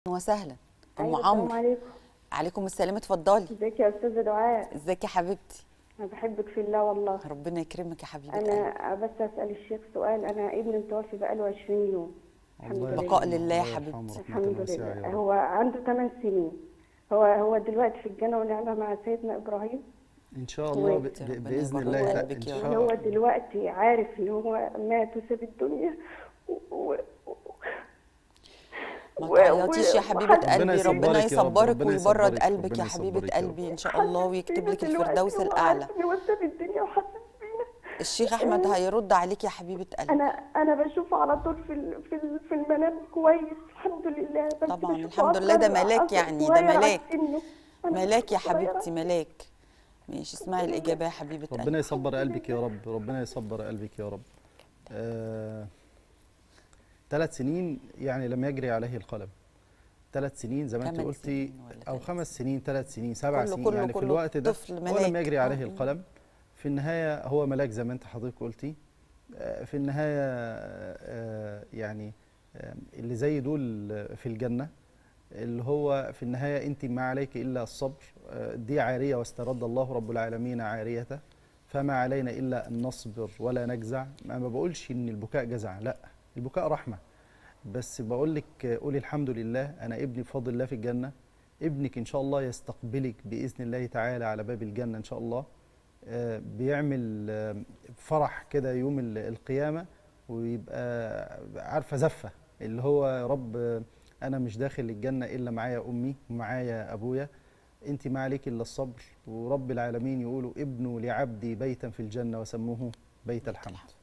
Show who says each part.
Speaker 1: وسهلا ام
Speaker 2: أيوة،
Speaker 1: عمرو
Speaker 2: السلام عليكم
Speaker 1: عليكم السلام اتفضلي
Speaker 2: ازيك يا استاذه دعاء
Speaker 1: ازيك يا حبيبتي
Speaker 2: انا بحبك في الله والله
Speaker 1: ربنا يكرمك يا حبيبه قلبي
Speaker 2: انا بس اسال الشيخ سؤال انا ابني متوفي بقاله 20 يوم الحمد
Speaker 3: الله
Speaker 2: لله
Speaker 1: بقاء لله يا
Speaker 3: الله
Speaker 1: حبيبتي.
Speaker 3: يرحمه رحمة
Speaker 2: الحمد
Speaker 3: واسعة يا
Speaker 2: لله
Speaker 3: رب.
Speaker 2: هو عنده 8 سنين هو هو دلوقتي في الجنه ونعمه مع سيدنا ابراهيم
Speaker 3: ان شاء الله ب-
Speaker 1: وانت
Speaker 3: ب-
Speaker 1: ربنا
Speaker 3: باذن
Speaker 1: يبارك
Speaker 3: الله
Speaker 1: في
Speaker 3: تع-
Speaker 1: قلبك يا
Speaker 3: ان
Speaker 1: رب.
Speaker 3: شاء
Speaker 2: هو
Speaker 3: الله
Speaker 2: دلوقتي عارف ان هو مات وساب الدنيا و... و...
Speaker 1: ما
Speaker 2: و-
Speaker 1: تعيطيش يا
Speaker 2: و-
Speaker 1: حبيبه
Speaker 2: وحد-
Speaker 1: قلبي ربنا
Speaker 3: يصبرك يا رب،
Speaker 1: يصبرك
Speaker 3: ربنا
Speaker 1: ويبرد
Speaker 3: يصبرك،
Speaker 1: قلبك
Speaker 3: ربنا
Speaker 1: يا حبيبه
Speaker 3: يصبرك يا رب.
Speaker 1: قلبي ان شاء الله ويكتب لك
Speaker 2: دلوقتي
Speaker 1: الفردوس
Speaker 2: هو
Speaker 1: الاعلى
Speaker 2: عارف إن هو ساب الدنيا وحاسس بينا
Speaker 1: الشيخ احمد هيرد عليك يا حبيبه قلبي
Speaker 2: انا انا بشوفه على طول في ال- في ال- في المنام كويس الحمد لله بس
Speaker 1: طبعاً،
Speaker 2: بشوفه
Speaker 1: الحمد لله ده
Speaker 2: أصغر-
Speaker 1: ملاك
Speaker 2: أصغر
Speaker 1: يعني، ده
Speaker 2: صغير عن
Speaker 1: ملاك.
Speaker 2: سنه. أنا
Speaker 1: ملاك يا
Speaker 2: بشوفه صغير
Speaker 1: حبيبتي ملاك ماشي اسمعي الاجابه يا حبيبه
Speaker 3: ربنا
Speaker 1: قلبي
Speaker 3: يصبر قلبك يا رب ربنا يصبر قلبك يا رب آه، ثلاث سنين يعني لم يجري عليه القلم ثلاث سنين زي ما انت
Speaker 1: ثمان
Speaker 3: قلتي
Speaker 1: سنين ولا
Speaker 3: او
Speaker 1: ثلاث
Speaker 3: خمس سنين ثلاث سنين سبع
Speaker 1: كله-
Speaker 3: سنين
Speaker 1: كله-
Speaker 3: يعني في
Speaker 1: كله
Speaker 3: الوقت ده
Speaker 1: طفل
Speaker 3: هو
Speaker 1: ملاك.
Speaker 3: لم يجري عليه
Speaker 1: آه.
Speaker 3: القلم في النهايه هو ملاك زي ما انت حضرتك قلتي آه، في النهايه آه، يعني آه، اللي زي دول في الجنه اللي هو في النهايه انت ما عليك الا الصبر آه، دي عاريه واسترد الله رب العالمين عاريته فما علينا الا ان نصبر ولا نجزع ما ما بقولش ان البكاء جزع لا البكاء رحمه بس بقول لك آه، قولي الحمد لله انا ابني بفضل الله في الجنه ابنك ان شاء الله يستقبلك باذن الله تعالى على باب الجنه ان شاء الله آه، بيعمل آه، فرح كده يوم ال- القيامه ويبقى عارفه زفه اللي هو يا رب آه، انا مش داخل الجنه الا معايا امي ومعايا ابويا انت ما عليك الا الصبر ورب العالمين يقولوا ابنوا لعبدي بيتا في الجنه وسموه بيت الحمد